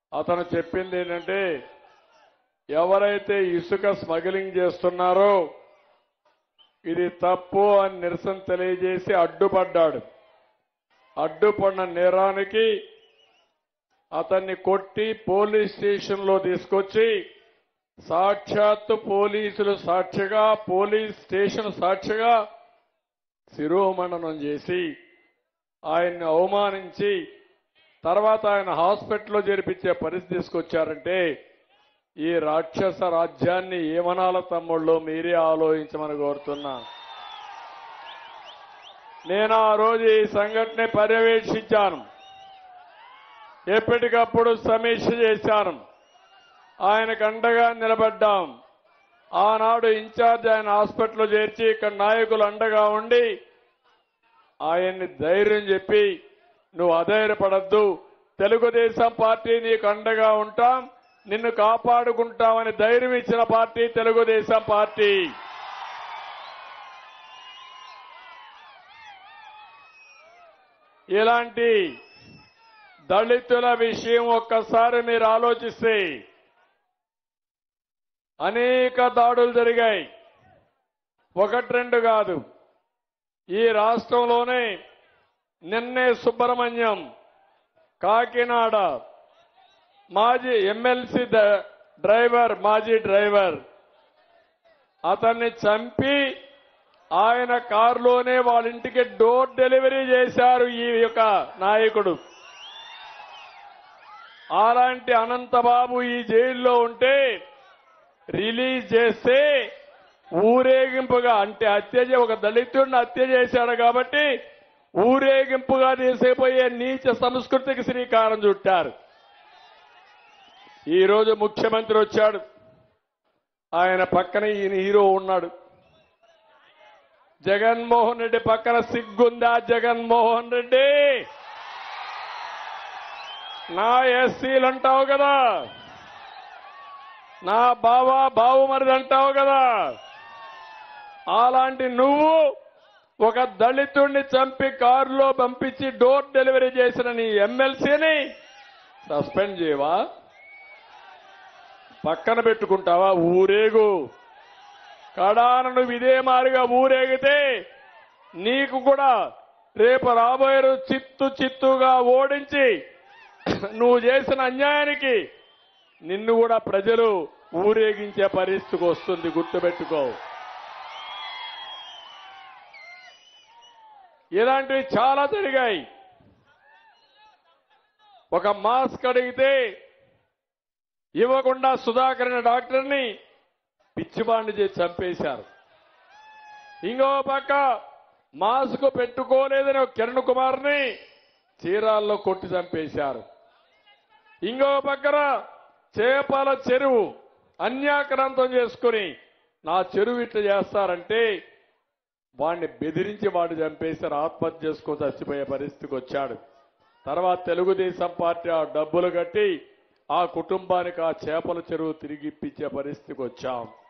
అతను చెప్పింది ఏంటంటే ఎవరైతే ఇసుక స్మగ్లింగ్ చేస్తున్నారో ఇది తప్పు అని నిరసన తెలియజేసి అడ్డుపడ్డాడు అడ్డుపడిన నేరానికి అతన్ని కొట్టి పోలీస్ స్టేషన్లో తీసుకొచ్చి సాక్షాత్తు పోలీసులు సాక్షిగా పోలీస్ స్టేషన్ సాక్షిగా శిరోమండనం చేసి ఆయన్ని అవమానించి తర్వాత ఆయన హాస్పిటల్లో చేర్పించే పరిస్థితి తీసుకొచ్చారంటే ఈ రాక్షస రాజ్యాన్ని ఏమనాల తమ్ముళ్ళు మీరే ఆలోచించమని కోరుతున్నా నేను ఆ రోజు ఈ సంఘటన పర్యవేక్షించాను ఎప్పటికప్పుడు సమీక్ష చేశాను ఆయనకు అండగా నిలబడ్డాం ఆనాడు ఇన్ఛార్జ్ ఆయన హాస్పిటల్లో చేర్చి ఇక్కడ నాయకులు అండగా ఉండి ఆయన్ని ధైర్యం చెప్పి నువ్వు అధైర్యపడద్దు తెలుగుదేశం పార్టీ నీకు అండగా ఉంటాం నిన్ను కాపాడుకుంటామని ధైర్యం ఇచ్చిన పార్టీ తెలుగుదేశం పార్టీ ఇలాంటి దళితుల విషయం ఒక్కసారి మీరు ఆలోచిస్తే అనేక దాడులు జరిగాయి ఒకటి రెండు కాదు ఈ రాష్ట్రంలోనే నిన్నే సుబ్రహ్మణ్యం కాకినాడ మాజీ ఎమ్మెల్సీ ద- డ్రైవర్ మాజీ డ్రైవర్ అతన్ని చంపి ఆయన కారులోనే వాళ్ళ ఇంటికి డోర్ డెలివరీ చేశారు ఈ యొక్క నాయకుడు అలాంటి అనంతబాబు ఈ జైల్లో ఉంటే రిలీజ్ చేస్తే ఊరేగింపుగా అంటే హత్య చే- ఒక దళితుడిని హత్య చేశాడు కాబట్టి ఊరేగింపుగా తీసుకుపోయే నీచ సంస్కృతికి శ్రీకారం చుట్టారు ఈ రోజు ముఖ్యమంత్రి వచ్చాడు ఆయన పక్కన ఈయన హీరో ఉన్నాడు జగన్మోహన్ రెడ్డి పక్కన సిగ్గుందా జగన్మోహన్ రెడ్డి నా ఎస్సీలు అంటావు కదా నా బావా బావుమరిది అంటావు కదా అలాంటి నువ్వు ఒక దళితుడిని చంపి కారులో పంపించి డోర్ డెలివరీ చేసిన నీ ఎమ్మెల్సీని సస్పెండ్ చేయవా పక్కన పెట్టుకుంటావా ఊరేగు కడాన నువ్వు ఇదే మారిగా ఊరేగితే నీకు కూడా రేపు రాబోయే రోజు చిత్తు చిత్తుగా ఓడించి నువ్వు చేసిన అన్యాయానికి నిన్ను కూడా ప్రజలు ఊరేగించే పరిస్థితికి వస్తుంది గుర్తుపెట్టుకో ఇలాంటివి చాలా జరిగాయి ఒక మాస్క్ అడిగితే ఇవ్వకుండా సుధాకర్ అనే డాక్టర్ని పిచ్చిబాండి చేసి చంపేశారు ఇంకో పక్క మాస్క్ పెట్టుకోలేదని ఒక కిరణ్ కుమార్ని చీరాల్లో కొట్టి చంపేశారు ఇంకో పక్కన చేపల చెరువు అన్యాక్రాంతం చేసుకుని నా చెరువు ఇట్లా చేస్తారంటే వాడిని బెదిరించి వాడు చంపేశారు ఆత్మహత్య చేసుకొని చచ్చిపోయే పరిస్థితికి వచ్చాడు తర్వాత తెలుగుదేశం పార్టీ ఆ డబ్బులు కట్టి ఆ కుటుంబానికి ఆ చేపల చెరువు తిరిగి ఇప్పించే పరిస్థితికి వచ్చాం